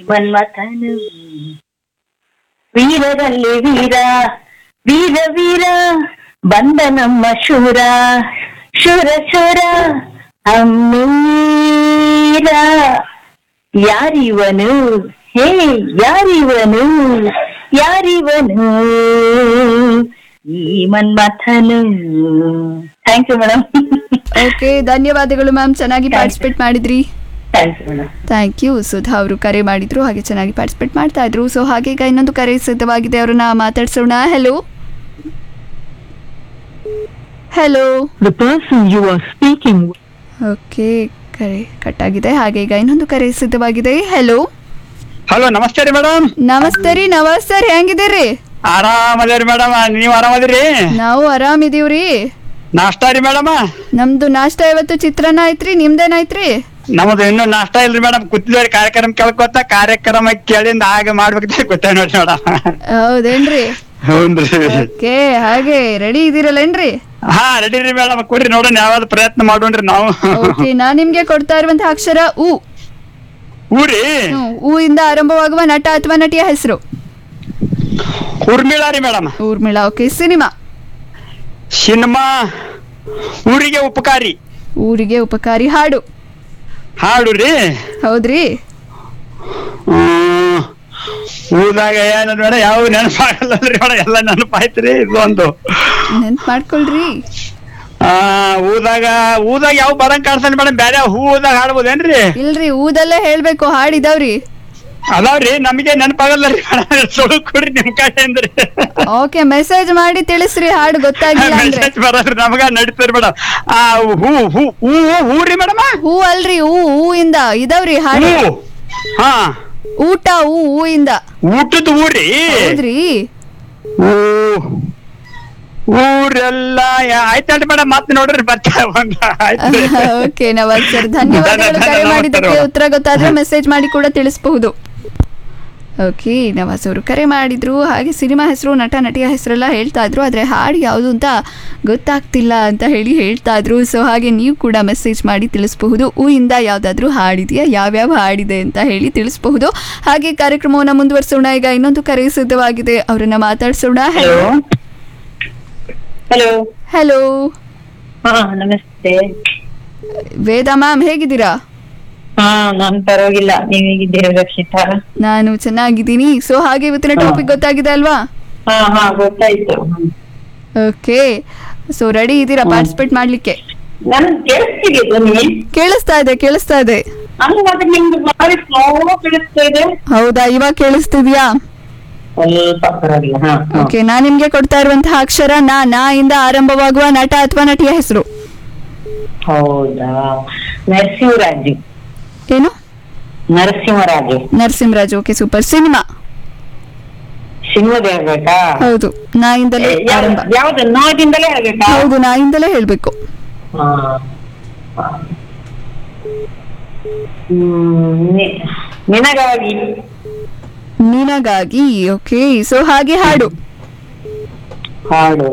ಮನ್ಮಥನು ವೀರರಲ್ಲಿ ವೀರ ವೀರ ವೀರ ಬಂದ ನಮ್ಮ ಶೂರ ಶೂರ ಶೂರ ಅಮ್ಮೀರ ಯಾರಿವನು ಹೇ ಯಾರಿವನು ಯಾರಿವನು ಈ ಮನ್ಮಥನು ಥ್ಯಾಂಕ್ ಯು ಮೇಡಮ್ ಓಕೆ ಧನ್ಯವಾದಗಳು ಮ್ಯಾಮ್ ಚೆನ್ನಾಗಿ ಪಾರ್ಟಿಸಿಪೇಟ್ ಮಾಡಿದ್ರಿ thank you madam thank you Sudha ಅವರು ಕರೆ ಮಾಡಿದ್ರು ಹಾಗೆ ಚೆನ್ನಾಗಿ ಪಾರ್ಟಿಸಿಪೇಟ್ ಮಾಡ್ತಾ ಇದ್ರು ಸೊ ಹಾಗೆ ಈಗ ಇನ್ನೊಂದು ಕರೆ ಸಿದ್ಧವಾಗಿದೆ ಅವ್ರನ್ನ ಮಾತಾಡ್ಸೋಣ hello hello The person you are speaking with. Okay ಕರೆ ಕಟ್ ಆಗಿದೆ ಹಾಗೆ ಈಗ ಇನ್ನೊಂದು ಕರೆ ಸಿದ್ಧವಾಗಿದೆ ಹೆಲೋ ಹಲೋ ನಮಸ್ತೆ ರೀ ಮೇಡಮ್ ನಮಸ್ತೆ ರೀ ನಮಸ್ತೆ ರೀ ಹೆಂಗಿದ್ದೀರಿ ಆರಾಮದೇರಿ ಮೇಡಮ್ ನೀವ್ ಆರಾಮದಿರಿ ನಾವು ಆರಾಮಿದೀವ್ರಿ ನಾಷ್ಟಾ ರೀ ಮೇಡಮ್ ನಮ್ದು ನಾಷ್ಟ ಇವತ್ತು ಚಿತ್ರಾನ್ನ ಐತ್ರಿ ನಿಮ್ದೇನಾಯ್ತ್ರಿ ನಮ್ದು ಇನ್ನೂ ನಾಷ್ಟಾ ಇಲ್ರಿ ಮೇಡಮ್ ಕೂತಿದ್ರಿ ಕಾರ್ಯಕ್ರಮ ಕೇಳ್ಕೊತ ಕಾರ್ಯಕ್ರಮ ಕೇಳಿಂದ ಹಾಗೆ ಮಾಡ್ಬೇಕಂತ ಗೊತ್ತ ನೋಡ್ರಿ ಮೇಡಮ್ ಹೌದೇನ್ರಿ ಹೌನ್ರಿ ಓಕೆ ಹಾಗೆ ರೆಡಿ ಇದೀರಲ್ಲೇನ್ರಿ ಹಾ ರೆಡಿ ರೀ ಮೇಡಮ್ ಕೊಡ್ರಿ ನೋಡೋಣ ಯಾವ್ದು ಪ್ರಯತ್ನ ಮಾಡೋಣ್ರಿ ನಾವು ಓಕೆ ನಾನ್ ನಿಮ್ಗೆ ಕೊಡ್ತಾ ಇರುವಂತಹ ಅಕ್ಷರ ಉ ಊರಿ ಹ್ಮ್, ಉ ಇಂದ ಆರಂಭವಾಗುವ ನಟ ಅಥವಾ ನಟಿಯ ಹೆಸರು ಉರ್ಮಿಳಾ ರೀ madam Urmila okay cinema cinema ಊರಿಗೆ ಉಪಕಾರಿ ಊರಿಗೆ ಉಪಕಾರಿ ಹಾಡು ಹಾಡು ರೀ ಹೌದ್ರಿ ಹ್ಮ್. ಊದಾಗ ಏನ ಬೇಡ ಯಾವ ನೆನಪಾಗಲ್ಲ ರೀ ಮೇಡಮ್ ಎಲ್ಲ ನೆನಪಾಯ್ತ್ರಿ ಇದು ಒಂದು ನೆನ್ಪ್ ಮಾಡ್ಕೊಳ್ರಿ ಆ ಊದಾಗ ಊದಾಗ ಯಾವ ಬರಂಗ್ ಕಾಣಿಸ್ತಾನೆ ಮೇಡಮ್ ಬ್ಯಾರೆ ಹೂದಾಗ ಹಾಡ್ಬೋದೇನ್ರಿ ಇಲ್ರಿ ಊದಲ್ಲೇ ಹೇಳ್ಬೇಕು ಹಾಡಿದಾವ್ರಿ ಅದಾವ್ರಿ ನಮಗೆ ನೆನಪಾಗಲ್ಲ ರೀ ಸುಳು ಕೊಡ್ರಿ ನಿಮ್ ಕಡೆಯಿಂದ ರೀ ಓಕೆ ಮೆಸೇಜ್ ಮಾಡಿ ತಿಳಿಸ್ರಿ ಹಾಡು ಗೊತ್ತಾಗಿಲ್ಲ ಅಂದ್ರೆ ಮೆಸೇಜ್ ಬರಲ್ರಿ ನಮಗ ನಡೀತದ್ರಿ ಮೇಡಮ್ ಆ ಹೂ ಹೂ ಹೂ ಹೂ ರೀ ಮೇಡಮ್ ಹೂ ಅಲ್ರಿ ಹೂ ಹೂ ಇಂದ ಇದಾವ್ರಿ ಹಾಡು ಹೂ ಹಾ ಊಟ ಹೂ ಹೂ ಇಂದ ಊಟದ ಊರಿ ಹೌದ್ರಿ ಊ ಊರೆಲ್ಲ ಯಾ- ಆಯ್ತಲ್ರಿ ಮೇಡಮ್ ಮತ್ತೆ ನೋಡ್ರಿ ಬರ್ತಾ ಬಂದ ಆಯ್ತು ಓಕೆ ನವಾಜ್ ಸರ್ ಧನ್ಯವಾದಗಳು ಕರೆ ಮಾಡಿದ್ದಕ್ಕೆ ಉತ್ತರ ಗೊತ್ತಾದ್ರೆ ಮೆಸೇಜ್ ಮಾಡಿ ಕೂಡ ತಿಳಿಸಬಹುದು ಓಕೆ ನವಾಜ್ ಅವರು ಕರೆ ಮಾಡಿದ್ರು ಹಾಗೆ ಸಿನಿಮಾ ಹೆಸರು ನಟ ನಟಿಯ ಹೆಸರೆಲ್ಲ ಹೇಳ್ತಾ ಇದ್ರು ಆದರೆ ಹಾಡು ಯಾವುದು ಅಂತ ಗೊತ್ತಾಗ್ತಿಲ್ಲ ಅಂತ ಹೇಳಿ ಹೇಳ್ತಾ ಇದ್ರು ಸೊ ಹಾಗೆ ನೀವು ಕೂಡ ಮೆಸೇಜ್ ಮಾಡಿ ತಿಳಿಸಬಹುದು ಹೂ ಇಂದ ಯಾವುದಾದ್ರೂ ಹಾಡಿದೆಯಾ ಯಾವ್ಯಾವ ಹಾಡಿದೆ ಅಂತ ಹೇಳಿ ತಿಳಿಸಬಹುದು ಹಾಗೆ ಕಾರ್ಯಕ್ರಮವನ್ನು ಮುಂದುವರಿಸೋಣ ಈಗ ಇನ್ನೊಂದು ಕರೆ ಸಿದ್ಧವಾಗಿದೆ ಅವರನ್ನ ಮಾತಾಡ್ಸೋಣ ಹಲೋ ಹಲೋ ಹಲೋ ಹಲೋ ಹಾ ನಮಸ್ತೆ ವೇದಾ ಮ್ಯಾಮ್ ಹೇಗಿದ್ದೀರಾ ಹಾ ನಾನ್ ಪರವಾಗಿಲ್ಲ ನೀವ್ ಹೇಗಿದ್ದೀರಾ ರಕ್ಷಿತಾ ನಾನು ಚೆನ್ನಾಗಿದ್ದೀನಿ ಸೊ ಹಾಗೆ ಇವತ್ತಿನ ಟಾಪಿಕ್ ಗೊತ್ತಾಗಿದೆ ಅಲ್ವಾ ಹಾ ಹಾ ಗೊತ್ತಾಯ್ತು ಓಕೆ ಸೊ ರೆಡಿ ಇದ್ದೀರಾ ಪಾರ್ಟಿಸಿಪೇಟ್ ಮಾಡ್ಲಿಕ್ಕೆ ನನ್ ಕೇಳಿಸ್ತಿದೆ ಧ್ವನಿ ಕೇಳಿಸ್ತಾ ಇದೆ ಕೇಳಿಸ್ತಾ ಇದೆ ಹಂಗ ಮತ್ತೆ ನಿಮ್ದು ಬಾರಿ ಸ್ಲೋ ಕೇಳಿಸ್ತಾ ಇದೆ ಹೌದಾ ಇವಾಗ ಕೇಳಿಸ್ತಿದ್ಯಾ ಸ್ವಲ್ಪ ಪರವಾಗಿಲ್ಲ ಹಾ ಹಾ. ಓಕೆ ನಾನ್ ನಿಮ್ಗೆ ಕೊಡ್ತಾ ಇರುವಂತಹ ಅಕ್ಷರ ನಾ ನಾ ಇಂದ ಆರಂಭವಾಗುವ ನಟ ಅಥವಾ ನಟಿಯ ಹೆಸರು ಹೌದಾ ನರಸಿಂಹರಾಜು ಏನು Narasimharaju Narasimharaj okay super cinema ಸಿಂಹದ ಹೇಳ್ಬೇಕಾ ಹೌದು ನಾ ಇಂದಲೇ ಆರಂಭ ಯಾವ್ದು ನೋದಿಂದಲೇ ಹೇಳ್ಬೇಕಾ ಹೌದು ನಾ ಇಂದಲೇ ಹೇಳ್ಬೇಕು ಹಾ. ಹಾ. ಹ್ಮ್, ನಿ- ನಿನಗಾಗಿ ನಿನಗಾಗಿ ಓಕೆ ಸೊ ಹಾಗೆ ಹಾಡು ಹಾಡು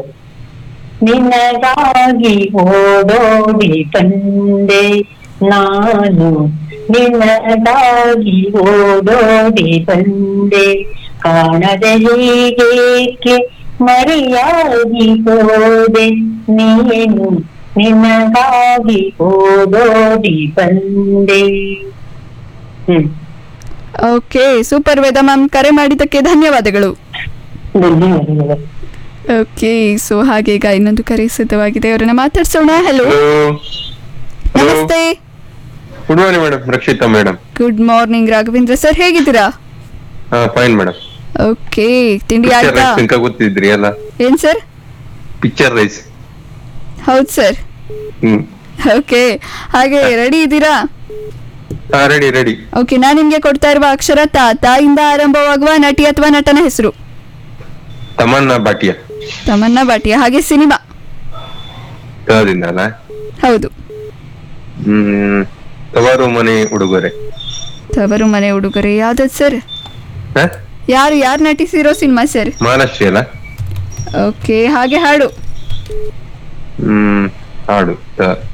ನಿನಗಾಗಿ ಓಡೋಡಿ ಬಂದೆ ನಾನು ನಿನಗಾಗಿ ಓಡೋಡಿ ಬಂದೆ ಕಾಣದೆ ಹೀಗೇಕೆ ಮರೆಯಾಗಿ ಹೋದೆ ನೀನು ನಿನಗಾಗಿ ಓಡೋಡಿ ಬಂದೆ hmm okay super Veda ma'am ಕರೆ ಮಾಡಿದ್ದಕ್ಕೆ ಧನ್ಯವಾದಗಳು ಧನ್ಯವಾದಗಳು ಓಕೆ ಸೊ ಹಾಗೆ ಈಗ ಇನ್ನೊಂದು ಕರೆ ಸಿದ್ಧವಾಗಿದೆ ಅವರನ್ನ ಮಾತಾಡ್ಸೋಣ ಹಲೋ ನಮಸ್ತೆ good morning madam Rakshita madam good morning Raghavendra sir ಹೇಗಿದ್ದೀರಾ ಹಾ ಫೈನ್ ಮೇಡಮ್ ಓಕೆ ತಿಂಡಿ ಪಿಕ್ಚರ್ ಆಯ್ತಾ ರೈಸ್ ತನಕ ಗೊತ್ತಿದ್ರಿ ಅಲ್ಲ ಏನ್ ಸರ್ ಪಿಕ್ಚರ್ ರೈಸ್ ಹೌದು ಸರ್ ಹ್ಮ್ ಓಕೆ ಹಾಗೆ ರೆಡಿ ಇದ್ದೀರಾ ಹಾ ರೆಡಿ ರೆಡಿ ಓಕೆ ನಾನು ನಿಮ್ಗೆ ಕೊಡ್ತಾ ಇರುವ ಅಕ್ಷರ ತಾ ತಾಯಿಂದ ಆರಂಭವಾಗುವ ನಟಿ ಅಥವಾ ನಟನ ಹೆಸರು ತಮನ್ನ ಬಾಟಿಯಾ ತಮನ್ನ ಬಾಟಿಯ ಹಾಗೆ ಸಿನಿಮಾ ತದಿಂದ ಅಲ್ಲ ಹೌದು ಹ್ಮ್ ತವರು ಮನೆ ಉಡುಗೊರೆ ತವರು ಮನೆ ಉಡುಗೊರೆ ಯಾವ್ದು ಸರ್ ಹ? ಯಾರು ಯಾರು ನಟಿಸಿರೋ ಸಿನಿಮಾ ಸರ್ ಮಹಾರಾಷ್ಟ್ರ ಅಲ್ಲ ಓಕೆ ಹಾಗೆ ಹಾಡು ಹ್ಮ್ ಹಾಡು ತ-